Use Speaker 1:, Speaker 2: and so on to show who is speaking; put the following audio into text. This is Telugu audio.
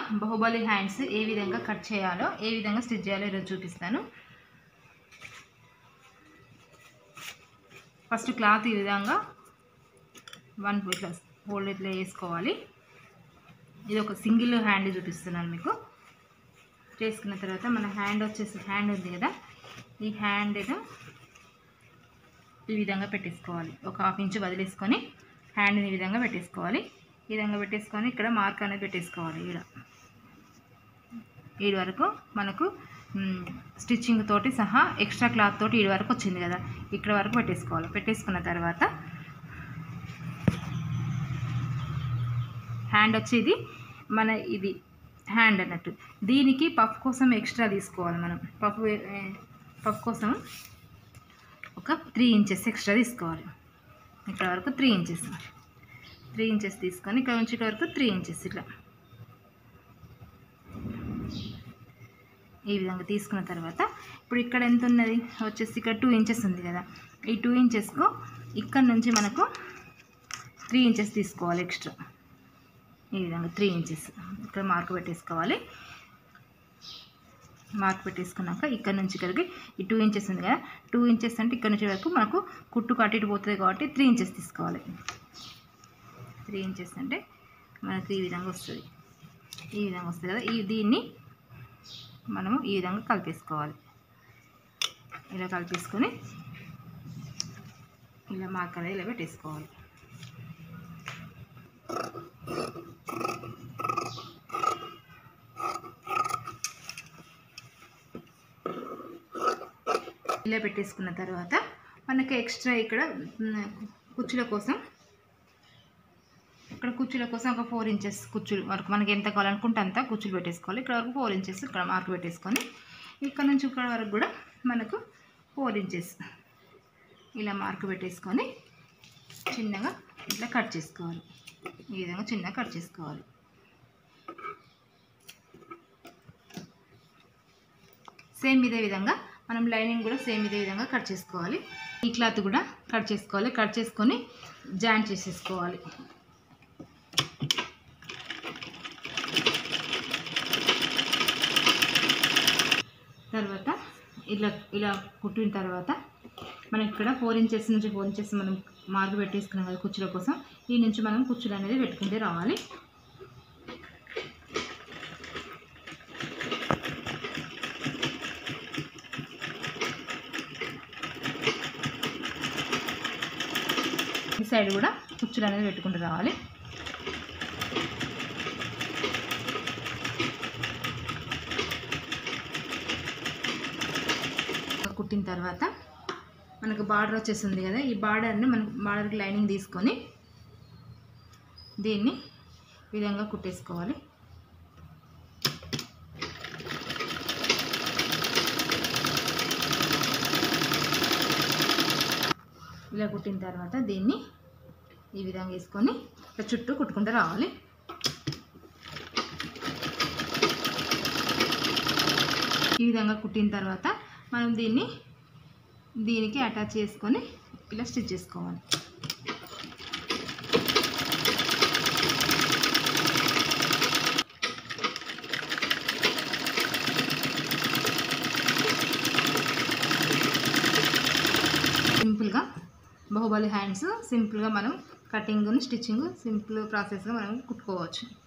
Speaker 1: బాహుబలి హ్యాండ్స్ ఏ విధంగా కట్ చేయాలో ఏ విధంగా స్టిచ్ చేయాలో ఈరోజు చూపిస్తాను ఫస్ట్ క్లాత్ ఈ విధంగా వన్ ఇట్లా ఫోల్డ్ ఇట్లా వేసుకోవాలి ఇది ఒక సింగిల్ హ్యాండ్ చూపిస్తున్నాను మీకు చేసుకున్న తర్వాత మన హ్యాండ్ వచ్చేసి హ్యాండ్ ఉంది కదా ఈ హ్యాండ్ ఈ విధంగా పెట్టేసుకోవాలి ఒక హాఫ్ ఇంచ్ వదిలేసుకొని హ్యాండ్ని ఈ విధంగా పెట్టేసుకోవాలి ఈ విధంగా పెట్టేసుకొని ఇక్కడ మార్క్ అనేది పెట్టేసుకోవాలి ఈడ ఈడు వరకు మనకు స్టిచ్చింగ్ తోటి సహా ఎక్స్ట్రా క్లాత్ తోటి ఈడు వరకు వచ్చింది కదా ఇక్కడ వరకు పెట్టేసుకోవాలి పెట్టేసుకున్న తర్వాత హ్యాండ్ వచ్చేది మన ఇది హ్యాండ్ అన్నట్టు దీనికి పఫ్ కోసం ఎక్స్ట్రా తీసుకోవాలి మనం పఫ్ పఫ్ కోసం ఒక త్రీ ఇంచెస్ ఎక్స్ట్రా తీసుకోవాలి ఇక్కడ వరకు త్రీ ఇంచెస్ త్రీ ఇంచెస్ తీసుకొని ఇక్కడ నుంచి ఇక్కడ వరకు త్రీ ఇంచెస్ ఇట్లా ఈ విధంగా తీసుకున్న తర్వాత ఇప్పుడు ఇక్కడ ఎంత ఉన్నది వచ్చేసి ఇక్కడ టూ ఇంచెస్ ఉంది కదా ఈ టూ ఇంచెస్కు ఇక్కడ నుంచి మనకు త్రీ ఇంచెస్ తీసుకోవాలి ఎక్స్ట్రా ఈ విధంగా త్రీ ఇంచెస్ ఇక్కడ మార్క్ పెట్టేసుకోవాలి మార్క్ పెట్టేసుకున్నాక ఇక్కడ నుంచి ఇక్కడికి ఈ టూ ఇంచెస్ ఉంది కదా టూ ఇంచెస్ అంటే ఇక్కడ నుంచి వరకు మనకు కుట్టు కట్టి ఇటు పోతుంది కాబట్టి త్రీ ఇంచెస్ తీసుకోవాలి త్రీ ఇంచెస్ అంటే మనకు ఈ విధంగా వస్తుంది ఈ విధంగా వస్తుంది కదా ఈ దీన్ని మనము ఈ విధంగా కలిపేసుకోవాలి ఇలా కలిపేసుకొని ఇలా మార్కర్ ఇలా పెట్టేసుకోవాలి ఇలా పెట్టేసుకున్న తర్వాత మనకి ఎక్స్ట్రా ఇక్కడ మ్, కుచ్చుల కోసం ఇక్కడ కుచ్చుల కోసం ఒక ఫోర్ ఇంచెస్ కుచ్చులు వరకు మనకి ఎంత కావాలనుకుంటే అంత కుచ్చులు పెట్టేసుకోవాలి ఇక్కడ వరకు ఫోర్ ఇంచెస్ ఇక్కడ మార్క్ పెట్టేసుకొని ఇక్కడ నుంచి ఇక్కడ వరకు కూడా మనకు ఫోర్ ఇంచెస్ ఇలా మార్క్ పెట్టేసుకొని చిన్నగా ఇట్లా కట్ చేసుకోవాలి ఈ విధంగా చిన్నగా కట్ చేసుకోవాలి సేమ్ ఇదే విధంగా మనం లైనింగ్ కూడా సేమ్ ఇదే విధంగా కట్ చేసుకోవాలి ఈ క్లాత్ కూడా కట్ చేసుకోవాలి కట్ చేసుకొని జాయింట్ చేసేసుకోవాలి తర్వాత ఇలా ఇలా కుట్టిన తర్వాత మనం ఇక్కడ ఫోర్ ఇంచెస్ నుంచి ఫోర్ ఇంచెస్ మనం మార్క్ పెట్టేసుకున్నాం కదా కుచ్చుల కోసం ఈ నుంచి మనం కుచ్చులు అనేది పెట్టుకుంటే రావాలి ఈ సైడ్ కూడా కుచ్చులు అనేది పెట్టుకుంటూ రావాలి కుట్టిన తర్వాత మనకు బార్డర్ వచ్చేసింది కదా ఈ బార్డర్ని మనం బార్డర్కి లైనింగ్ తీసుకొని దీన్ని ఈ విధంగా కుట్టేసుకోవాలి ఇలా కుట్టిన తర్వాత దీన్ని ఈ విధంగా వేసుకొని ఇట్లా చుట్టూ కుట్టుకుంటూ రావాలి ఈ విధంగా కుట్టిన తర్వాత మనం దీన్ని దీనికి అటాచ్ చేసుకొని ఇలా స్టిచ్ చేసుకోవాలి సింపుల్గా బాహుబలి హ్యాండ్స్ సింపుల్గా మనం కటింగ్ స్టిచ్చింగ్ సింపుల్ ప్రాసెస్గా మనం కుట్టుకోవచ్చు